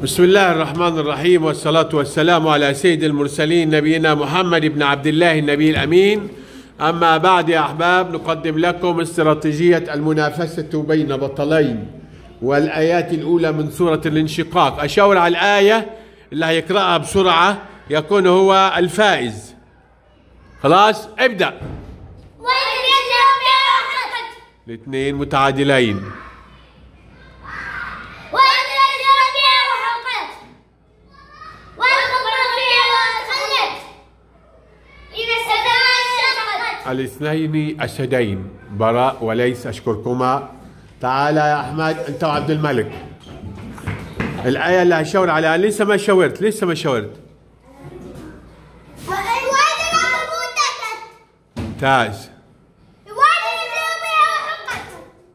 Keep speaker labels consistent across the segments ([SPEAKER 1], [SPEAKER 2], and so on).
[SPEAKER 1] بسم الله الرحمن الرحيم والصلاة والسلام على سيد المرسلين نبينا محمد بن عبد الله النبي الأمين أما بعد يا أحباب نقدم لكم استراتيجية المنافسة بين بطلين والآيات الأولى من سورة الانشقاق أشاور على الآية اللي هيقرأها بسرعة يكون هو الفائز خلاص ابدأ
[SPEAKER 2] وإذ يجب بها
[SPEAKER 1] الاثنين متعادلين
[SPEAKER 2] وإذ يجب بها وحقت والخبر فيها وأدخلت إذا السماء انشقت
[SPEAKER 1] الاثنين أسدين براء وليس أشكركما تعال يا أحمد أنت وعبد الملك الآية اللي هشاور عليها لسه ما شاورت لسه ما شاورت
[SPEAKER 2] وإذ الأرض مدت
[SPEAKER 1] ممتاز
[SPEAKER 2] وإذ يجب بها وحقت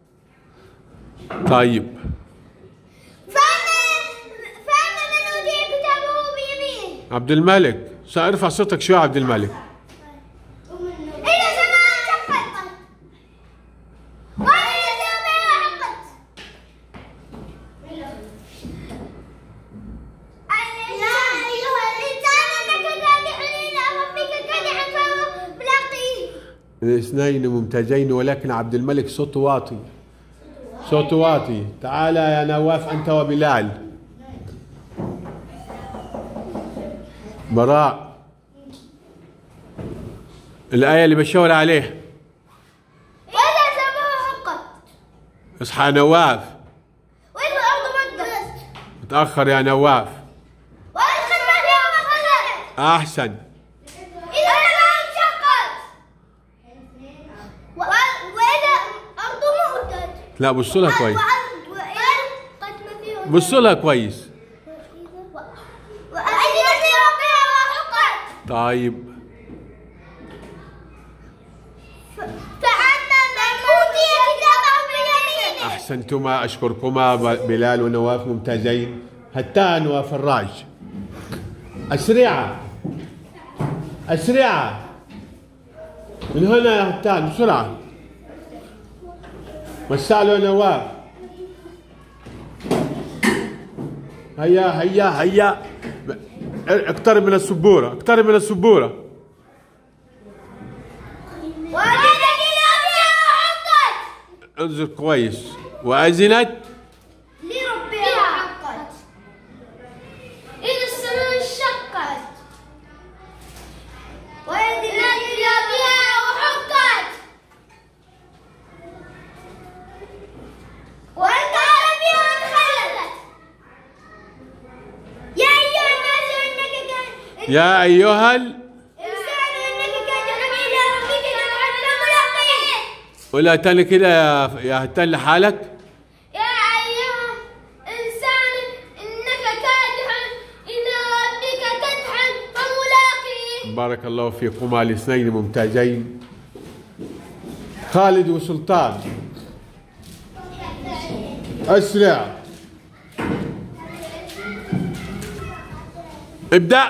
[SPEAKER 1] طيب
[SPEAKER 2] فأما فأما من أوتي كتابه بيمينه
[SPEAKER 1] عبد الملك سأرفع صوتك شوي يا عبد الملك
[SPEAKER 2] إذا السماء انشقت وإذ يجب بها وحقت يا أيها الإنسان إنك كادح إلى ربك كدحا فهو ملاقيه
[SPEAKER 1] الاثنين ممتازين ولكن عبد الملك صوته واطي صوته واطي تعال يا نواف أنت وبلال براء الآية اللي بشاور عليه
[SPEAKER 2] وإذا السماء حقت
[SPEAKER 1] اصحى نواف
[SPEAKER 2] وإذا الأرض مدت
[SPEAKER 1] متأخر يا نواف
[SPEAKER 2] وإذا الخلق فيها وخلت
[SPEAKER 1] أحسن
[SPEAKER 2] إذا السماء انشقت و- وإذا الأرض مدت
[SPEAKER 1] لا بصوا لها كويس
[SPEAKER 2] وألقت ما فيها
[SPEAKER 1] بصوا لها كويس
[SPEAKER 2] وأذنت لربها وحقت
[SPEAKER 1] طيب
[SPEAKER 2] فأما من أوتي كتابه بيمينه
[SPEAKER 1] أحسنتما أشكركما ب- بلال ونواف ممتازين هتان وفراج أسرعة أسرعة من هنا يا هتان بسرعة وسع له نواف هيا هيا هيا اقترب من السبورة اقترب من السبورة
[SPEAKER 2] وأذنت لربها وحقت
[SPEAKER 1] انظر كويس وأذنت
[SPEAKER 2] لربها حقت إذا السماء انشقت وأذنت لربها وحقت وأنكر بها وانخلت يا أيها الناس إنك كان
[SPEAKER 1] يا أيها ال...
[SPEAKER 2] إنسان إنك كادح إلى ربك كدحا فملاقيه
[SPEAKER 1] ولا تاني كده يا يا هتان لحالك
[SPEAKER 2] يا أيها الإنسان إنك كادح إلى ربك كدحا فملاقيه
[SPEAKER 1] بارك الله فيكما الاثنين ممتازين خالد وسلطان اسرع ابدا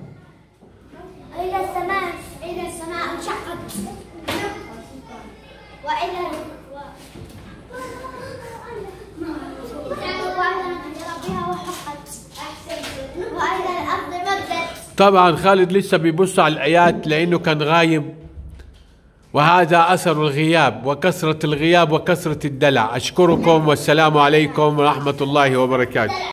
[SPEAKER 2] إذا السماء إذا السماء انشقت وإذا ربها وحقت وإذا الأرض مدت
[SPEAKER 1] طبعا خالد لسه بيبص على الايات لانه كان غايب وهذا اثر الغياب وكثره الغياب وكثره الدلع اشكركم والسلام عليكم ورحمه الله وبركاته